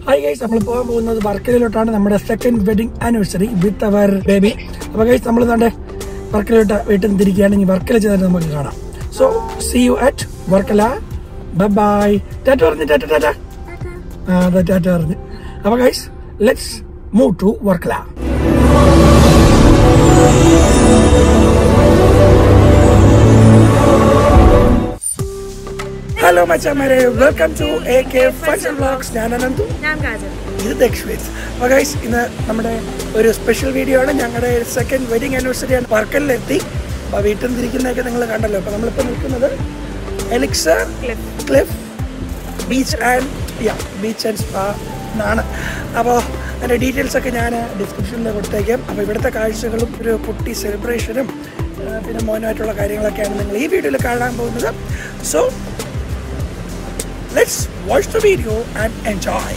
hi guys നമ്മൾ പോകാൻ പോകുന്നത് വർക്കലയിലോട്ടാണ് നമ്മുടെ second wedding anniversary with our baby അപ്പൊ ഗൈസ് നമ്മൾ തന്നെ വർക്കലയിലോട്ട് വീട്ടിൽ നിന്ന് തിരിക്കുകയാണെങ്കിൽ വർക്കല ചെയ്തിട്ട് നമുക്ക് കാണാം so see you at Varkala bye bye ടാറ്റ പറഞ്ഞു ടാറ്റ ടാറ്റ ആ അതെ ടാറ്റ പറഞ്ഞു അപ്പൊ guys let's move to Varkala hello മച്ചാമാരെ welcome to A K fashion vlogs ഞാൻ അനന്തു ഞാൻ കാജൽ ഇത് ദക്ഷ്വേസ് അപ്പോൾ ഗൈസ് ഇന്ന് നമ്മുടെ ഒരു സ്പെഷ്യൽ വീഡിയോ ആണ് ഞങ്ങളുടെ സെക്കൻഡ് വെഡിങ് ആനിവേഴ്സറി ആണ് വർക്കലിലെത്തി അപ്പോൾ വീട്ടിൽ നിന്ന് തിരിക്കുന്നതൊക്കെ നിങ്ങൾ കണ്ടല്ലോ അപ്പോൾ നമ്മളിപ്പോൾ നിൽക്കുന്നത് Elixir cliff beach and yeah beach and spa എന്നാണ് അപ്പോൾ അതിൻ്റെ ഡീറ്റെയിൽസ് ഒക്കെ ഞാൻ ഡിസ്ക്രിപ്ഷനിൽ കൊടുത്തേക്കാം അപ്പോൾ ഇവിടുത്തെ കാഴ്ചകളും ഒരു കുട്ടി സെലിബ്രേഷനും ആ, പിന്നെ മോനുമായിട്ടുള്ള കാര്യങ്ങളൊക്കെയാണ് നിങ്ങൾ ഈ വീഡിയോയിൽ കാണാൻ പോകുന്നത് so let's watch the video and enjoy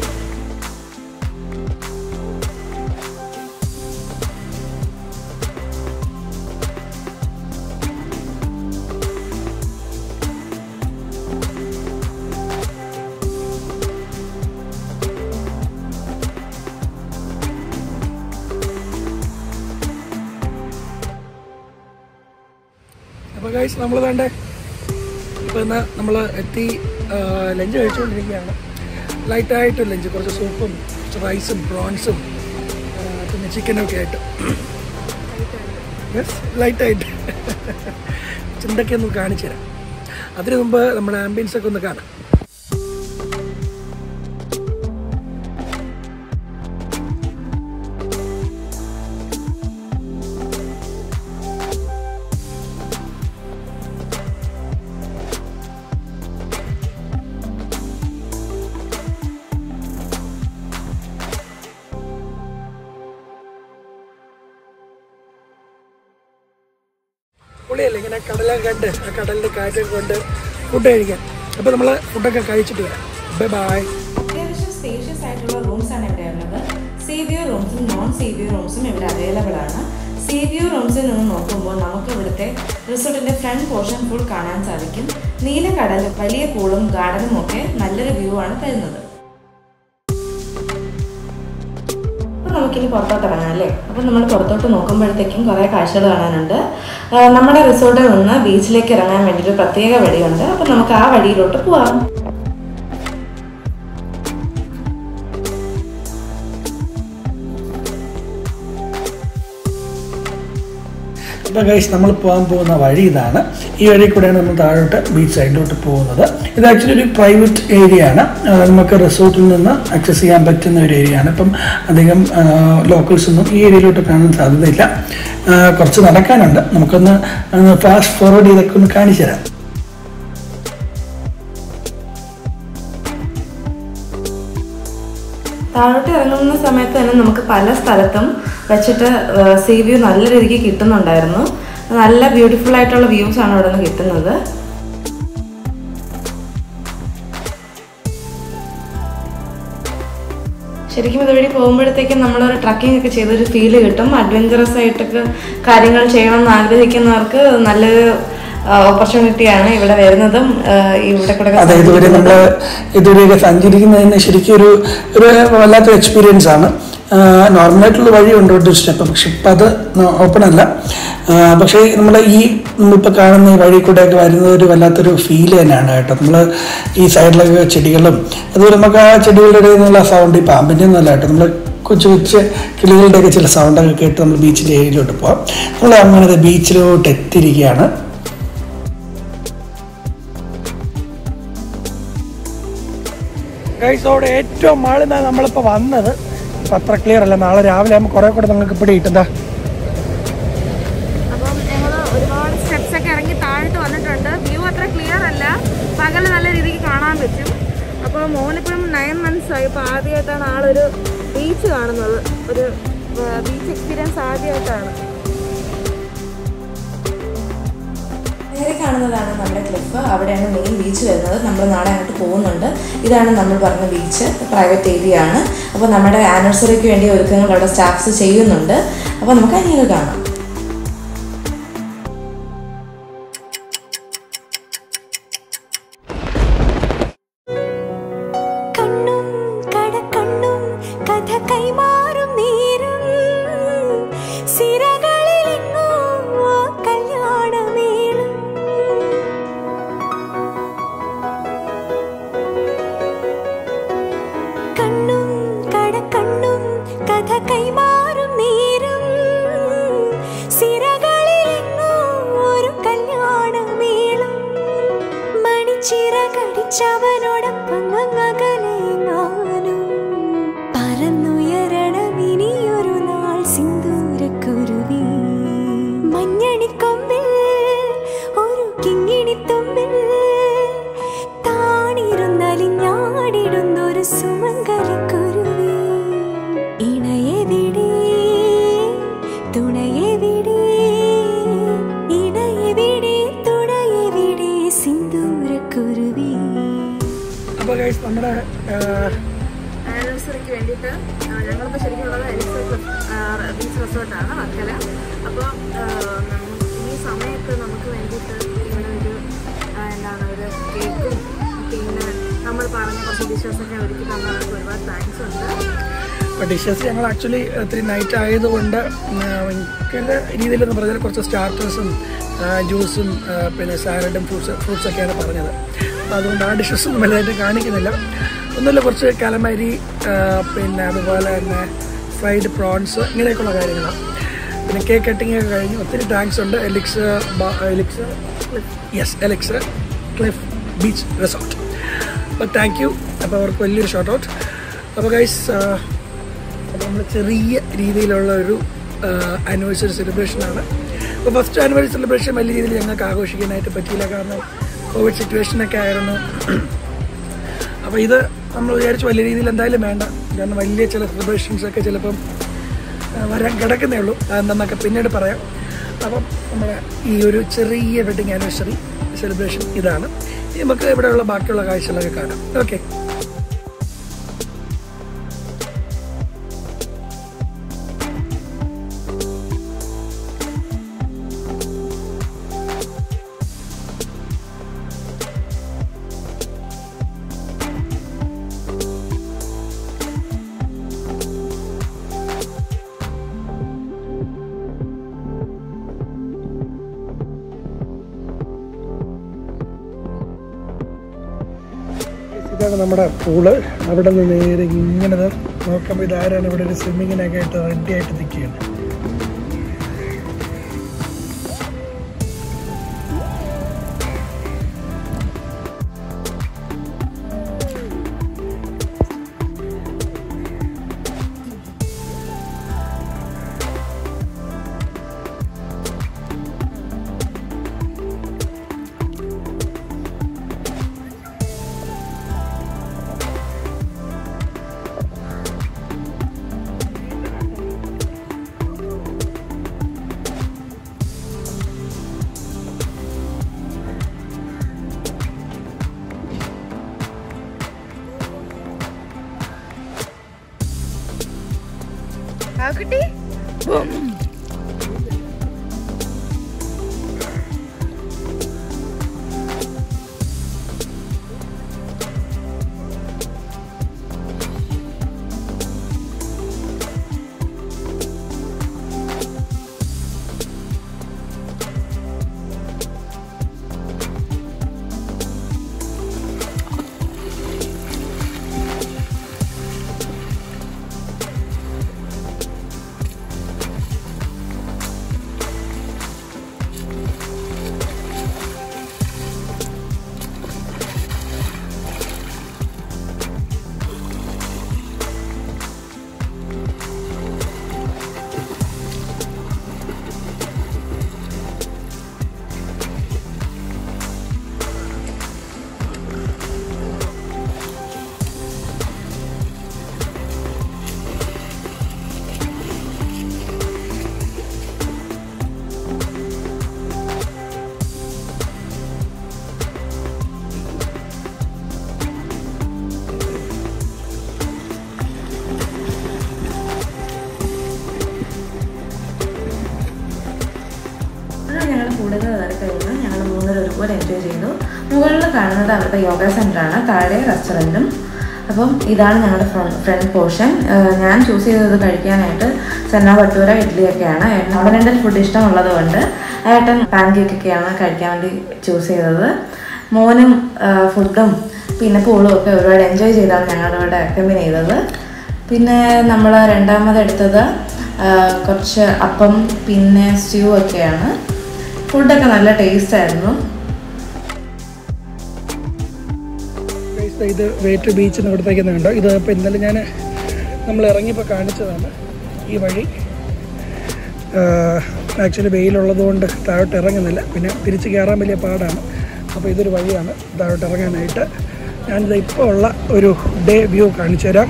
അപ്പോൾ ഗൈസ് നമ്മൾ വേണ്ടേ ഇപ്പോൾ ഇന്ന് നമ്മൾ എത്തി ലഞ്ച് കഴിച്ചുകൊണ്ടിരിക്കുകയാണ് ലൈറ്റായിട്ട് ലഞ്ച് കുറച്ച് സൂപ്പും കുറച്ച് റൈസും പ്രോൺസും പിന്നെ ചിക്കനും ഒക്കെ ആയിട്ട് യെസ് ലൈറ്റായിട്ട് ചിന്തയ്ക്ക് ഒന്ന് കാണിച്ചു തരാം അതിനു മുമ്പ് നമ്മുടെ ആംബിയൻസ് ഒക്കെ ഒന്ന് കാണാം പൊളിയല്ലേ ഇങ്ങനെ കടലൊക്കെ കണ്ട് ആ കടലിൻ്റെ കാറ്റൊക്കെ കൊണ്ട് ഫുഡ് കഴിക്കാൻ അപ്പോൾ നമ്മൾ ഫുഡൊക്കെ കഴിച്ചിട്ട് വരാം ബൈ ബൈ അത്യാവശ്യം സ്പേഷ്യസ് ആയിട്ടുള്ള റൂംസ് ആണ് ഇവിടെ ഉള്ളത് സേവിയർ റൂംസും നോൺ സേവിയർ റൂംസും ഇവിടെ അവൈലബിൾ ആണ് സേവിയർ റൂംസിൽ നിന്ന് നോക്കുമ്പോൾ നമുക്ക് ഇവിടുത്തെ റിസോർട്ടിന്റെ ഫ്രണ്ട് പോർഷൻ ഫുൾ കാണാൻ സാധിക്കും നീല കടൽ വലിയ പൂളും ഗാർഡനും ഒക്കെ നല്ലൊരു വ്യൂ ആണ് തരുന്നത് അപ്പോൾ നമുക്കിനി പുറത്തോട്ട് ഇറങ്ങാം അല്ലേ അപ്പോൾ നമ്മൾ പുറത്തോട്ട് നോക്കുമ്പോഴത്തേക്കും കുറേ കാഴ്ചകൾ കാണാനുണ്ട് ആ, നമ്മുടെ റിസോർട്ടിൽ നിന്ന് ബീച്ചിലേക്ക് ഇറങ്ങാൻ വേണ്ടി ഒരു പ്രത്യേക വഴിയുണ്ട് അപ്പോൾ നമുക്ക് ആ വഴിയിലോട്ട് പോവാം അപ്പോൾ ഗൈസ് നമ്മൾ പോകാൻ പോകുന്ന വഴി ഇതാണ് ഈ വഴി കൂടെയാണ് നമ്മൾ താഴോട്ട് ബീച്ച് സൈഡിലോട്ട് പോകുന്നത് ഇത് ആക്ച്വലി ഒരു പ്രൈവറ്റ് ഏരിയ ആണ് ആ, നമുക്ക് റിസോർട്ടിൽ നിന്ന് ആക്സസ് ചെയ്യാൻ പറ്റുന്ന ഒരു ഏരിയ ആണ് ഇപ്പം അധികം ലോക്കൽസ് ഒന്നും ഈ ഏരിയയിലോട്ട് കാണാൻ സാധ്യതയില്ല ആ, കുറച്ച് നടക്കാനുണ്ട് നമുക്കൊന്ന് ഫാസ്റ്റ് ഫോർവേഡ് ചെയ്തൊക്കെ ഒന്ന് കാണിച്ചു തരാം താഴോട്ട് ഇറങ്ങുന്ന സമയത്ത് തന്നെ നമുക്ക് പല സ്ഥലത്തും വെച്ചിട്ട് സീ വ്യൂ നല്ല രീതിക്ക് കിട്ടുന്നുണ്ടായിരുന്നു നല്ല ബ്യൂട്ടിഫുൾ ആയിട്ടുള്ള വ്യൂസ് ആണ് ഇവിടെ നിന്ന് കിട്ടുന്നത് ശരിക്കും ഇതുവഴി പോകുമ്പോഴത്തേക്കും നമ്മളൊരു ട്രക്കിംഗ് ഒക്കെ ചെയ്തൊരു ഫീല് കിട്ടും അഡ്വഞ്ചറസ് ആയിട്ടൊക്കെ കാര്യങ്ങൾ ചെയ്യണം എന്ന് ആഗ്രഹിക്കുന്നവർക്ക് നല്ലൊരു ഓപ്പർച്യൂണിറ്റിയാണ് ഇവിടെ വരുന്നതും ആ, ഇവിടെ കൂടെ അതെ ഇതുവരെ നമ്മൾ ഇതുവരെയൊക്കെ സഞ്ചരിക്കുന്നതിന് ശരിക്കും ഒരു ഒരു വല്ലാത്തൊരു എക്സ്പീരിയൻസ് ആണ് നോർമലായിട്ടുള്ള വഴിയുണ്ട് ഒരു സ്റ്റെപ്പ് പക്ഷെ ഇപ്പം അത് ഓപ്പൺ അല്ല ആ, പക്ഷേ നമ്മൾ ഈ നമ്മളിപ്പോൾ കാണുന്ന ഈ വഴി കൂടെയൊക്കെ വരുന്നത് ഒരു വല്ലാത്തൊരു ഫീൽ തന്നെയാണ് കേട്ടോ നമ്മൾ ഈ സൈഡിലൊക്കെ ചെടികളും അതുപോലെ നമുക്ക് ആ ചെടികളുടെ ഇടയിൽ നിന്നുള്ള സൗണ്ട് ഈ പാമ്പിൻ്റെ ഒന്നും അല്ല കേട്ടോ നമ്മൾ കൊച്ചു കൊച്ചു കിളികളുടെയൊക്കെ ചില സൗണ്ടൊക്കെ കേട്ട് നമ്മൾ ബീച്ചിൻ്റെ ഏരിയയിലോട്ട് പോകാം നമ്മൾ അങ്ങനെ ബീച്ചിലോട്ട് എത്തിയിരിക്കുകയാണ് ഗൈസ് അവിടെ ഏറ്റവും മാളിൽ നമ്മളിപ്പോൾ വന്നത് ഇപ്പം അത്ര ക്ലിയർ അല്ല നാളെ രാവിലെ ആകുമ്പോൾ കുറേ കൂടെ നിങ്ങൾക്ക് പിടി കിട്ടുന്ന അപ്പം ഞങ്ങൾ ഒരുപാട് സ്റ്റെപ്സ് ഒക്കെ ഇറങ്ങി താഴോട്ട് വന്നിട്ടുണ്ട് വ്യൂ അത്ര ക്ലിയർ അല്ല പകൽ നല്ല രീതിക്ക് കാണാൻ പറ്റും അപ്പോൾ മോനിപ്പം നയൻ മന്ത്സ് ആയി ഇപ്പോൾ ആദ്യമായിട്ടാണ് ആളൊരു ബീച്ച് കാണുന്നത് ഒരു ബീച്ച് എക്സ്പീരിയൻസ് ആദ്യമായിട്ടാണ് നേരെ കാണുന്നതാണ് നമ്മുടെ ക്ലിഫ് അവിടെയാണ് മെയിൻ ബീച്ച് വരുന്നത് നമ്മൾ നാളെ അങ്ങോട്ട് പോകുന്നുണ്ട് ഇതാണ് നമ്മൾ പറഞ്ഞ ബീച്ച് പ്രൈവറ്റ് ഏരിയ ആണ് അപ്പോൾ നമ്മുടെ ആനിവേഴ്സറിക്ക് വേണ്ടി ഒരുക്കങ്ങൾ അവിടെ സ്റ്റാഫ്സ് ചെയ്യുന്നുണ്ട് അപ്പോൾ നമുക്ക് അതിനെ കാണാം കണ്ണും കട കണ്ണും കടക്കണ്ണും കഥ കൈമാറും നേരം സിരകളിലെങ്ങോ ഒരു കല്യാണമേളം മണിച്ചിറകടിച്ചവനോടൊപ്പം അങ്ങകലെങ്ങാനും പറന്നുയരണം ഇനിയൊരു നാൾ സിന്ദൂരക്കുരുവി മഞ്ഞണിക്കൊമ്പിൽ ഒരു കിങ്ങിണിത്തുമ്പിൽ താണിരുന്നലിഞ്ഞാടിടുന്നൊരു സുമംഗലിക്കുരുവി ഇണയെവിടെ തുണയെവിടെ ഇണയെവിടെ തുണയെവിടെ സിന്ദൂരക്കുരുവി അപ്പോൾ ഗൈസ് നമ്മുടെ ആ, ആനിവേഴ്സറിക്ക് വേണ്ടിയിട്ട് ആ, ഞങ്ങളിപ്പോൾ ശരിക്കും ഉള്ളത് എലിസ ബീച്ച് റിസോർട്ടാണ് വർക്കല അപ്പോൾ ഈ സമയത്ത് നമുക്ക് വേണ്ടിയിട്ട് ഇവിടെ ഒരു ആ, എന്താണ് ഒരു കേക്കും പിന്നെ നമ്മൾ പറഞ്ഞ കുറച്ച് ഡിഷസൊക്കെ ഒരുക്കി തന്നവർക്ക് ഒരുപാട് താങ്ക്സ് ഉണ്ട് അപ്പോൾ ഡിഷസ് ഞങ്ങൾ ആക്ച്വലി ഒത്തിരി നൈറ്റ് ആയതുകൊണ്ട് ഭയങ്കര രീതിയിലെന്ന് പറഞ്ഞാൽ കുറച്ച് സ്റ്റാർട്ടേഴ്സും ജ്യൂസും പിന്നെ സാലഡും ഫ്രൂട്ട്സ് ഫ്രൂട്ട്സൊക്കെയാണ് പറഞ്ഞത് അപ്പോൾ അതുകൊണ്ട് ആ ഡിഷസൊന്നും വലുതായിട്ട് കാണിക്കുന്നില്ല ഒന്നുമില്ല കുറച്ച് കലമരി ആ, പിന്നെ അതുപോലെ തന്നെ ഫ്രൈഡ് പ്രോൺസ് ഇങ്ങനെയൊക്കെയുള്ള കാര്യങ്ങളാണ് പിന്നെ കേക്ക് കട്ടിംഗ് ഒക്കെ കഴിഞ്ഞു ഒത്തിരി താങ്ക്സ് ഉണ്ട് Elix Elix yes Elix cliff beach resort അപ്പോൾ താങ്ക് യു അപ്പോൾ അവർക്ക് വലിയൊരു ഷോർട്ട് ഔട്ട് അപ്പോൾ ഗൈസ് അപ്പോൾ നമ്മൾ ചെറിയ രീതിയിലുള്ള ഒരു ആനിവേഴ്സറി സെലിബ്രേഷനാണ് അപ്പോൾ ഫസ്റ്റ് ആനിവേഴ്സറി സെലിബ്രേഷൻ വലിയ രീതിയിൽ ഞങ്ങൾക്ക് ആഘോഷിക്കാനായിട്ട് പറ്റിയില്ല കാരണം കോവിഡ് സിറ്റുവേഷനൊക്കെ ആയിരുന്നു അപ്പോൾ ഇത് നമ്മൾ വിചാരിച്ചു വലിയ രീതിയിൽ എന്തായാലും വേണ്ട കാരണം വലിയ ചില സെലിബ്രേഷൻസ് ഒക്കെ ചിലപ്പം ആ, വരാൻ കിടക്കുന്നേ ഉള്ളൂ അതെന്തെന്നൊക്കെ പിന്നീട് പറയാം അപ്പം നമ്മുടെ ഈ ഒരു ചെറിയ വെഡിങ് ആനിവേഴ്സറി സെലിബ്രേഷൻ ഇതാണ് ഇനി നമുക്ക് ഇവിടെയുള്ള ബാക്കിയുള്ള കാഴ്ചകളൊക്കെ കാണാം ഓക്കെ ഇതാണ് നമ്മുടെ പൂള് അവിടെ നിന്ന് നേരെ ഇങ്ങനെ ദാ നോക്കുമ്പോൾ ഇതാരാണ് ഇവിടെ ഒരു സ്വിമ്മിങ്ങിനൊക്കെ ആയിട്ട് റെഡി ആയിട്ട് നിൽക്കുകയാണ് ആ കുട്ടി ഞങ്ങൾ കൂടുതൽ കയറി കഴിഞ്ഞു ഞങ്ങൾ മൂന്നര ഒരുപോലെ എൻജോയ് ചെയ്തു മുകളിൽ കാണുന്നത് അവരുടെ യോഗ സെൻ്ററാണ് താഴെ റെസ്റ്റോറൻറ്റും അപ്പം ഇതാണ് ഞങ്ങളുടെ ഫ്രണ്ട് ഫ്രണ്ട് പോർഷൻ ഞാൻ ചൂസ് ചെയ്തത് കഴിക്കാനായിട്ട് ചെന്ന ഭട്ടൂര ഇഡ്ഡലിയൊക്കെയാണ് കോണ്ടിനെൻ്റൽ ഫുഡ് ഇഷ്ടമുള്ളത് കൊണ്ട് ഏട്ടൻ പാൻ കേക്കൊക്കെയാണ് കഴിക്കാൻ വേണ്ടി ചൂസ് ചെയ്തത് മോനും ഫുഡും പിന്നെ പൂളും ഒക്കെ ഒരുപാട് എൻജോയ് ചെയ്താണ് ഞങ്ങളുടെ ഇവിടെ കമ്പനി ചെയ്തത് പിന്നെ നമ്മൾ രണ്ടാമത് എടുത്തത് ആ, കുറച്ച് അപ്പം പിന്നെ സ്റ്റ്യൂ ഒക്കെയാണ് ഫുഡൊക്കെ നല്ല ടേസ്റ്റ് ആയിരുന്നു Guys, ദേ ഇത് വേറ്റ് ബീച്ച് എന്ന് കൊടുത്തേക്കുന്നുണ്ടോ ഇത് ഇപ്പോൾ ഇന്നലെ ഞാൻ നമ്മൾ ഇറങ്ങിയപ്പോൾ കാണിച്ചതാണ് ഈ വഴി ആക്ച്വലി വെയിലുള്ളത് കൊണ്ട് താഴോട്ട് ഇറങ്ങുന്നില്ല പിന്നെ തിരിച്ച് കയറാൻ വലിയ പാടാണ് അപ്പോൾ ഇതൊരു വഴിയാണ് താഴോട്ട് ഇറങ്ങാനായിട്ട് ഞാനിത് ഇപ്പോൾ ഉള്ള ഒരു ഡേ വ്യൂ കാണിച്ചു തരാം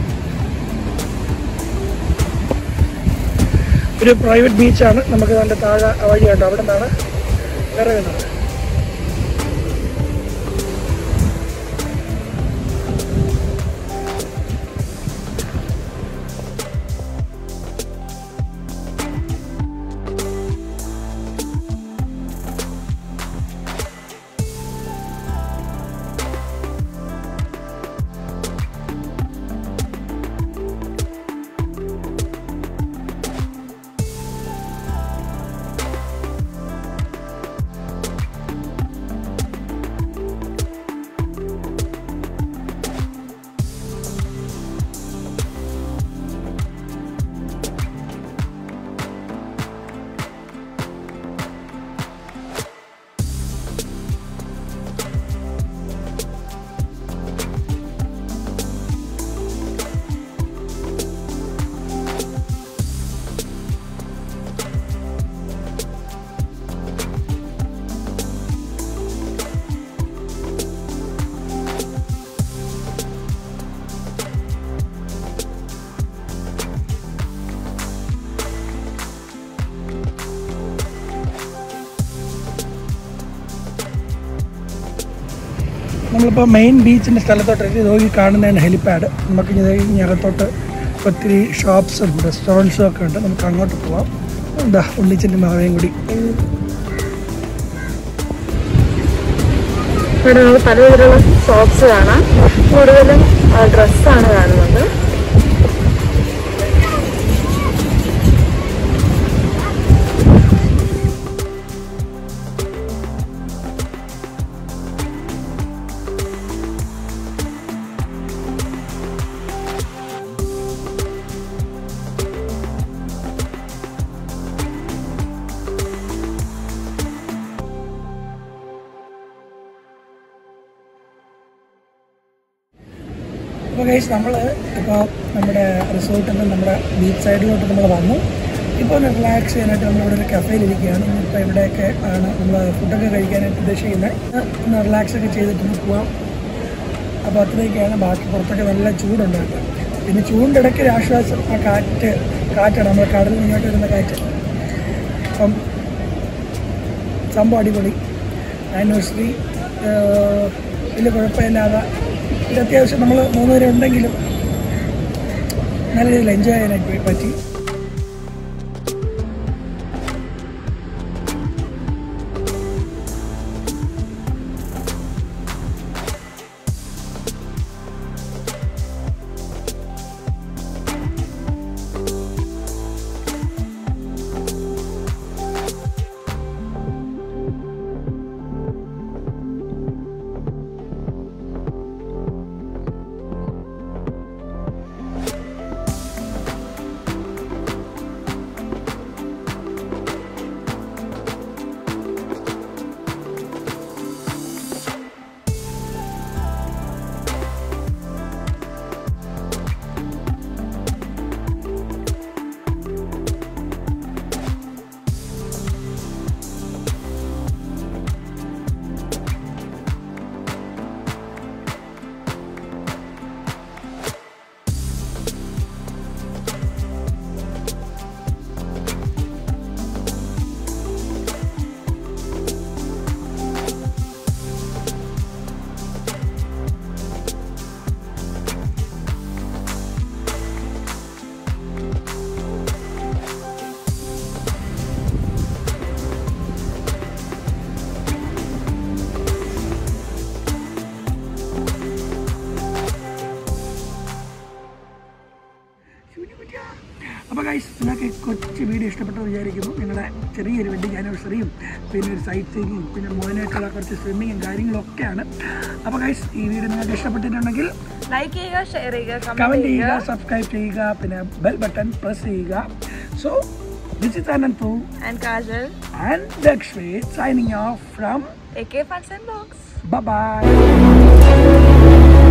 ഒരു പ്രൈവറ്റ് ബീച്ചാണ് നമുക്ക് അതിൻ്റെ താഴെ ആ വഴി കണ്ടോ അവിടെ നിന്നാണ് ഇറങ്ങുന്നത് നമ്മളിപ്പോൾ മെയിൻ ബീച്ചിൻ്റെ സ്ഥലത്തോട്ട് ഇത് ഈ കാണുന്നതാണ് ഹെലിപ്പാഡ് നമുക്ക് ഇത് ഇനി അകത്തോട്ട് ഒത്തിരി ഷോപ്സും റെസ്റ്റോറൻറ്റ്സും ഒക്കെ ഉണ്ട് നമുക്ക് അങ്ങോട്ട് പോവാം എന്താ ഉണ്ണിച്ചൻ്റെ മാവയും കൂടി ഇവിടെ നമുക്ക് പലതരത്തിലുള്ള ഷോപ്സ് കാണാം കൂടുതലും ഡ്രസ്സാണ് കാണുന്നത് അപ്പോൾ ഗൈസ് നമ്മൾ ഇപ്പോൾ നമ്മുടെ റിസോർട്ടിൽ നിന്ന് നമ്മുടെ ബീച്ച് സൈഡിലോട്ട് നമ്മൾ വന്നു ഇപ്പോൾ ഒന്ന് റിലാക്സ് ചെയ്യാനായിട്ട് നമ്മളിവിടെ ഒരു കഫേയിൽ ഇരിക്കുകയാണ് ഇപ്പോൾ ഇവിടെയൊക്കെ ആണ് നമ്മൾ ഫുഡൊക്കെ കഴിക്കാനായിട്ട് ഉദ്ദേശിക്കുന്നത് ഒന്ന് റിലാക്സ് ഒക്കെ ചെയ്തിട്ട് ഒന്ന് പോവാം അപ്പോൾ അത്രയൊക്കെയാണ് ബാക്കി പുറത്തൊക്കെ നല്ല ചൂടുണ്ട് കേട്ടോ പിന്നെ ചൂടിൻ്റെ ഇടയ്ക്ക് ഒരു ആശ്വാസം ആ കാറ്റ് കാറ്റാണ് നമ്മൾ കടലിൽ ഇങ്ങോട്ട് വരുന്ന കാറ്റ് അപ്പം സംഭവം അടിപൊളി ആനിവേഴ്സറി വലിയ കുഴപ്പമില്ലാതെ ഇത് അത്യാവശ്യം നമ്മൾ മൂന്ന് പേര് ഉണ്ടെങ്കിലും നല്ല രീതിയിൽ എൻജോയ് ചെയ്യാനായിട്ട് പറ്റി അപ്പോൾ ഗൈസ് നിങ്ങൾക്ക് കൊച്ചു വീഡിയോ ഇഷ്ടപ്പെട്ടു വിചാരിക്കുന്നു നിങ്ങളുടെ ചെറിയൊരു വെഡിങ് ആനിവേഴ്സറിയും പിന്നെ ഒരു സൈറ്റ് സീയിങ്ങും പിന്നെ മോനായിട്ടുള്ള കുറച്ച് സ്വിമ്മിങ്ങും കാര്യങ്ങളൊക്കെയാണ് അപ്പോൾ ഗൈസ് ഈ വീഡിയോ നിങ്ങൾക്ക് ഇഷ്ടപ്പെട്ടിട്ടുണ്ടെങ്കിൽ ലൈക്ക് ചെയ്യുക ഷെയർ ചെയ്യുക കമൻറ്റ് കമന്റ് ചെയ്യുക ചെയ്യുക സബ്സ്ക്രൈബ് ചെയ്യുക പിന്നെ ബെൽ ബട്ടൺ പ്രസ് ചെയ്യുക so this is Ananthu and Kajal and Daksh signing off from A K funs and box by